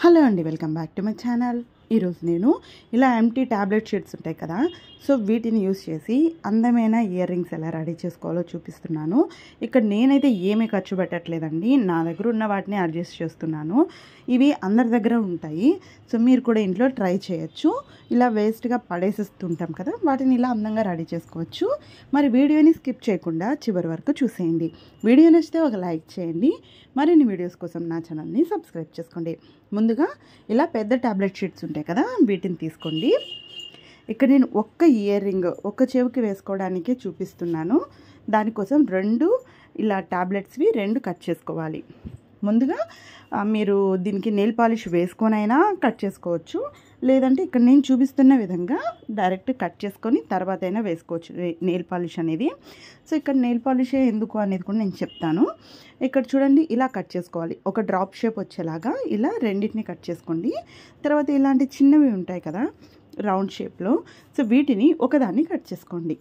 hello అండి welcome back to my channel ఈరోజు నేను ఇలా ఎంటీ ట్యాబ్లెట్ షీట్స్ ఉంటాయి కదా సో వీటిని యూస్ చేసి అందమైన ఇయర్ రింగ్స్ ఎలా రెడీ చేసుకోవాలో చూపిస్తున్నాను ఇక్కడ నేనైతే ఏమీ ఖర్చు పెట్టట్లేదండి నా దగ్గర ఉన్న వాటిని అడ్జస్ట్ చేస్తున్నాను ఇవి అందరి దగ్గర ఉంటాయి సో మీరు కూడా ఇంట్లో ట్రై చేయొచ్చు ఇలా వేస్ట్గా పడేసేస్తుంటాం కదా వాటిని ఇలా అందంగా రెడీ చేసుకోవచ్చు మరి వీడియోని స్కిప్ చేయకుండా చివరి వరకు చూసేయండి వీడియో నచ్చితే ఒక లైక్ చేయండి మరిన్ని వీడియోస్ కోసం నా ఛానల్ని సబ్స్క్రైబ్ చేసుకోండి ముందుగా ఇలా పెద్ద ట్యాబ్లెట్ షీట్స్ ఉంటాయి కదా వీటిని తీసుకోండి ఇక్కడ నేను ఒక్క ఇయర్ రింగ్ ఒక్క చెవికి వేసుకోవడానికే చూపిస్తున్నాను దానికోసం రెండు ఇలా ట్యాబ్లెట్స్వి రెండు కట్ చేసుకోవాలి ముందుగా ఆ, మీరు దీనికి నెయిల్ పాలిష్ వేసుకొనైనా కట్ చేసుకోవచ్చు లేదంటే ఇక్కడ నేను చూపిస్తున్న విధంగా డైరెక్ట్ కట్ చేసుకొని తర్వాత అయినా వేసుకోవచ్చు నెయిల్ పాలిష్ అనేది సో ఇక్కడ నెయిల్ పాలిషే ఎందుకు అనేది కూడా నేను చెప్తాను ఇక్కడ చూడండి ఇలా కట్ చేసుకోవాలి ఒక డ్రాప్ షేప్ వచ్చేలాగా ఇలా రెండింటిని కట్ చేసుకోండి తర్వాత ఇలాంటి చిన్నవి ఉంటాయి కదా రౌండ్ షేప్లో సో వీటిని ఒకదాన్ని కట్ చేసుకోండి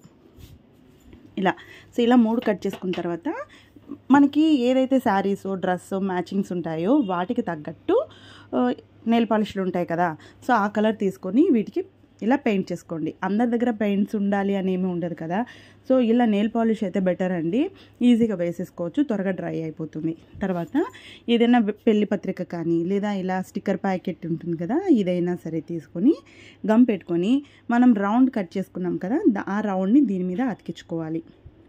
ఇలా సో ఇలా మూడు కట్ చేసుకున్న తర్వాత మనకి ఏదైతే శారీస్ డ్రెస్ మ్యాచింగ్స్ ఉంటాయో వాటికి తగ్గట్టు నెయిల్ పాలిష్లు ఉంటాయి కదా సో ఆ కలర్ తీసుకొని వీటికి ఇలా పెయింట్ చేసుకోండి అందరి దగ్గర పెయింట్స్ ఉండాలి అని ఏమీ ఉండదు కదా సో ఇలా నెయిల్ పాలిష్ అయితే బెటర్ అండి ఈజీగా వేసేసుకోవచ్చు త్వరగా డ్రై అయిపోతుంది తర్వాత ఏదైనా పెళ్లి పత్రిక కానీ లేదా ఇలా స్టిక్కర్ ప్యాకెట్ ఉంటుంది కదా ఇదైనా సరే తీసుకొని గమ్ పెట్టుకొని మనం రౌండ్ కట్ చేసుకున్నాం కదా దా- ఆ రౌండ్ని దీని మీద అతికించుకోవాలి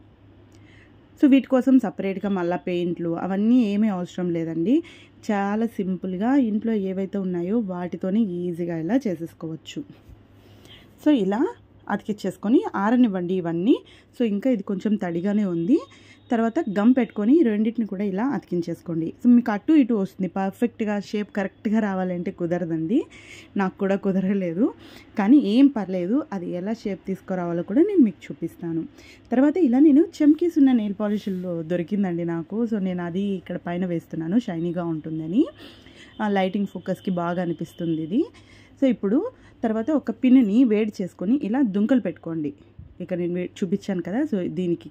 సో వీటి కోసం సపరేట్గా మళ్ళీ పెయింట్లు అవన్నీ ఏమీ అవసరం లేదండి చాలా సింపుల్గా ఇంట్లో ఏవైతే ఉన్నాయో వాటితోనే ఈజీగా ఇలా చేసేసుకోవచ్చు సో ఇలా అతికిచ్చేసుకొని ఆరనివ్వండి ఇవన్నీ సో ఇంకా ఇది కొంచెం తడిగానే ఉంది తర్వాత గమ్ పెట్టుకొని రెండింటిని కూడా ఇలా అతికించేసుకోండి సో మీకు అటు ఇటు వస్తుంది పర్ఫెక్ట్గా షేప్ కరెక్ట్గా రావాలంటే కుదరదండి నాకు కూడా కుదరలేదు కానీ ఏం పర్లేదు అది ఎలా షేప్ తీసుకురావాలో కూడా నేను మీకు చూపిస్తాను తర్వాత ఇలా నేను చెమ్కీస్ ఉన్న నెయిల్ పాలిష్లో దొరికిందండి నాకు సో నేను అది ఇక్కడ పైన వేస్తున్నాను షైనీగా ఉంటుందని ఆ లైటింగ్ ఫోకస్కి బాగా అనిపిస్తుంది ఇది సో ఇప్పుడు తర్వాత ఒక పిన్ని వేడి చేసుకొని ఇలా దుంకలు పెట్టుకోండి ఇక్కడ నేను వే- చూపించాను కదా సో దీనికి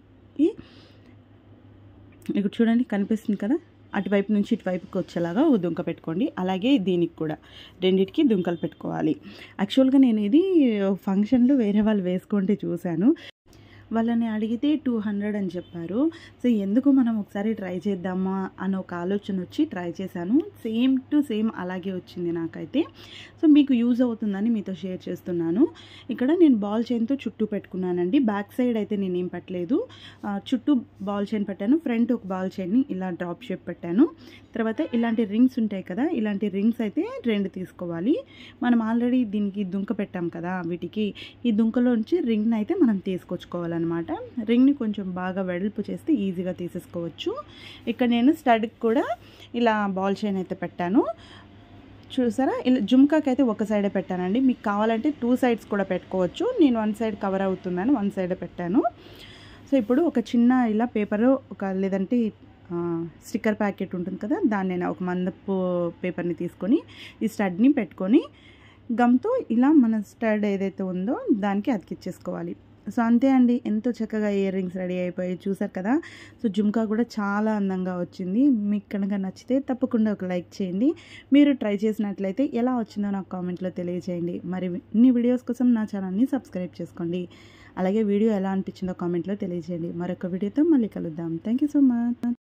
ఇక్కడ చూడండి కనిపిస్తుంది కదా అటువైపు నుంచి ఇటువైపుకి వచ్చేలాగా ఓ దుంక పెట్టుకోండి అలాగే దీనికి కూడా రెండిటికి దుంకలు పెట్టుకోవాలి యాక్చువల్గా నేను ఇది ఫంక్షన్లో వేరే వాళ్ళు వేసుకుంటే చూశాను వాళ్ళని అడిగితే టూ హండ్రెడ్ అని చెప్పారు సో ఎందుకు మనం ఒకసారి ట్రై చేద్దామా అని ఒక ఆలోచన వచ్చి ట్రై చేశాను సేమ్ టు సేమ్ అలాగే వచ్చింది నాకైతే సో మీకు యూజ్ అవుతుందని మీతో షేర్ చేస్తున్నాను ఇక్కడ నేను బాల్ చైన్తో చుట్టూ పెట్టుకున్నానండి బ్యాక్ సైడ్ అయితే నేను ఏం పెట్టలేదు ఆ, చుట్టూ బాల్ చైన్ పెట్టాను ఫ్రంట్ ఒక బాల్ చైన్ని ఇలా డ్రాప్ షేప్ పెట్టాను తర్వాత ఇలాంటి రింగ్స్ ఉంటాయి కదా ఇలాంటి రింగ్స్ అయితే రెండు తీసుకోవాలి మనం ఆల్రెడీ దీనికి దుంక పెట్టాం కదా వీటికి ఈ దుంకలోంచి రింగ్ని అయితే మనం తీసుకొచ్చుకోవాలన్నమాట రింగ్ని కొంచెం బాగా వెడల్పు చేస్తే ఈజీగా తీసేసుకోవచ్చు ఇక్కడ నేను స్టడ్కి కూడా ఇలా బాల్ చైన్ అయితే పెట్టాను చూసారా ఇలా జుమ్కాకి అయితే ఒక సైడే పెట్టానండి మీకు కావాలంటే టూ సైడ్స్ కూడా పెట్టుకోవచ్చు నేను వన్ సైడ్ కవర్ అవుతుందని వన్ సైడే పెట్టాను సో ఇప్పుడు ఒక చిన్న ఇలా పేపర్ ఒక లేదంటే ఆ, స్టిక్కర్ ప్యాకెట్ ఉంటుంది కదా దాన్ని నేను ఒక మందపు పేపర్ని తీసుకొని ఈ స్టడ్ని పెట్టుకొని గమ్తో ఇలా మన స్టడ్ ఏదైతే ఉందో దానికి అతికిచ్చేసుకోవాలి సో అంతే అండి ఎంతో చక్కగా ఇయర్ రింగ్స్ రెడీ అయిపోయి చూసారు కదా సో జుమ్కా కూడా చాలా అందంగా వచ్చింది మీకు కనుక నచ్చితే తప్పకుండా ఒక లైక్ చేయండి మీరు ట్రై చేసినట్లయితే ఎలా వచ్చిందో నాకు కామెంట్లో తెలియజేయండి మరి ఇన్ని వీడియోస్ కోసం నా ఛానల్ని సబ్స్క్రైబ్ చేసుకోండి అలాగే వీడియో ఎలా అనిపించిందో కామెంట్లో తెలియజేయండి మరొక వీడియోతో మళ్ళీ కలుద్దాం థ్యాంక్ యూ సో మచ్